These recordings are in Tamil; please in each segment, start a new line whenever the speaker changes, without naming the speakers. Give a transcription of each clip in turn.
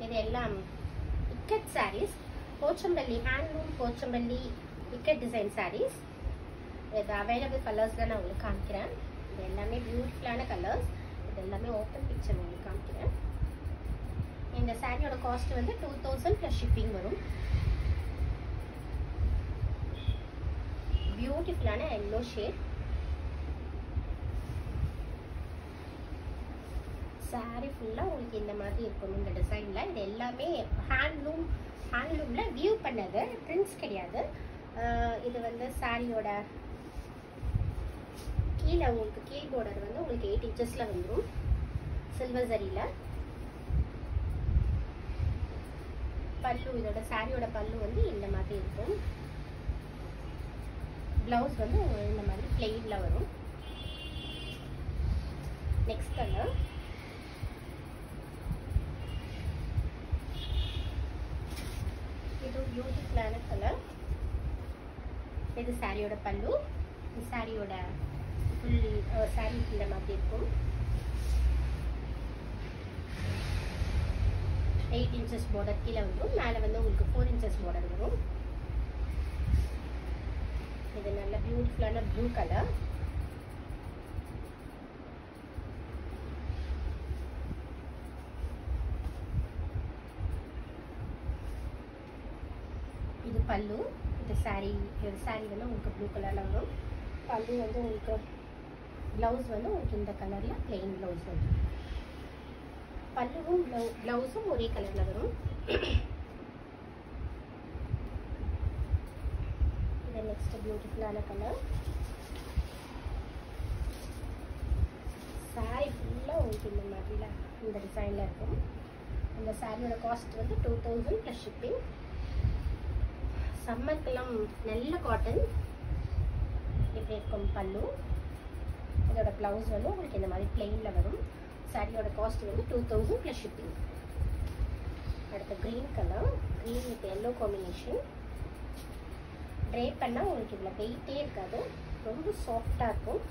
இது எல்லாம் இக்கட் சாரீஸ் போச்சம்பள்ளி ஹேண்ட்லூம் போச்சம்பள்ளி இக்கட் டிசைன் சாரீஸ் இது அவைலபிள் கலர்ஸ் தான் நான் உங்களுக்கு காமிக்கிறேன் இது எல்லாமே பியூட்டிஃபுல்லான கலர்ஸ் இது எல்லாமே ஓப்பன் பிக்சர் உங்களுக்கு காமிக்கிறேன் இந்த சாரியோட காஸ்ட் வந்து டூ தௌசண்ட் ப்ளஸ் ஷிப்பிங் வரும் பியூட்டிஃபுல்லான எல்லோ ஷேட் சாரி ஃபுல்லாக உங்களுக்கு இந்த மாதிரி இருக்கும் இந்த டிசைனில் இது எல்லாமே ஹேண்ட்லூம் ஹேண்ட்லூமில் வியூ பண்ணது பிரிண்ட்ஸ் கிடையாது ஆஹ் இது வந்து சாரியோட கீழே உங்களுக்கு கீழ் border வந்து உங்களுக்கு எயிட் இன்ச்சஸில் வந்துடும் சில்வர் சரியில் பல்லு இதோட சாரியோட பல்லு வந்து இந்த மாதிரி இருக்கும் ப்ளவுஸ் வந்து உங்களுக்கு இந்த மாதிரி பிளெயினில் வரும் நெக்ஸ்ட் கலர் இது பியூட்டிஃபுல்லான கலர் இது சாரியோட பல்லு இது சாரியோட ஃபுல் சாரி இந்த மாதிரி இருக்கும் எயிட் இன்ச்சஸ் border கீழே வந்துடும் மேலே வந்து உங்களுக்கு ஃபோர் இன்ச்சஸ் border வரும் இது நல்ல பியூட்டிஃபுல்லான ப்ளூ கலர் இது பல்லு இது சாரி இது சாரி வந்து உங்களுக்கு ப்ளூ கலரில் வரும் பல்லு வந்து உங்களுக்கு ப்ளவுஸ் வந்து உங்களுக்கு இந்த கலரில் பிளெயின் ப்ளவுஸ் வரும் பல்லுவும் ப்ளவுஸும் ஒரே கலரில் வரும் இது நெக்ஸ்ட் பியூட்டிஃபுல்லான கலர் சாரி ஃபுல்லாக உங்களுக்கு இந்த மாதிரில இந்த டிசைனில் இருக்கும் இந்த சாரியோட காஸ்ட் வந்து டூ தௌசண்ட் ப்ளஸ் ஷிப்பிங் சம்மருக்கெல்லாம் நல்ல காட்டன் இப்படி இருக்கும் பல்லு இதோட ப்ளவுஸ் வந்து உங்களுக்கு இந்த மாதிரி பிளெயினில் வரும் சாரியோட காஸ்ட் வந்து டூ தௌசண்ட் ப்ளஸ் ஷிப்பிங் அடுத்து green colour green with yellow combination try பண்ணால் உங்களுக்கு இதில் வெயிட்டே இருக்காது ரொம்ப சாஃப்டாக இருக்கும்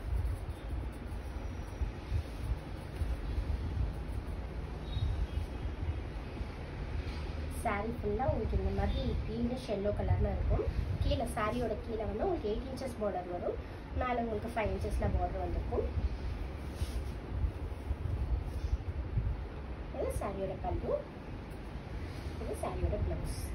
சாரீ ஃபுல்லாக உங்களுக்கு இந்த மாதிரி க்ரீனிஷ் எல்லோ கலரில் இருக்கும் கீழே சாரியோட கீழே வந்து உங்களுக்கு எயிட் இன்ச்சஸ் பார்டர் வரும் மேலே உங்களுக்கு ஃபைவ் இன்ச்சஸில் பார்டர் வந்திருக்கும் இது சாரியோட பல்லு இது சாரியோட ப்ளவுஸ்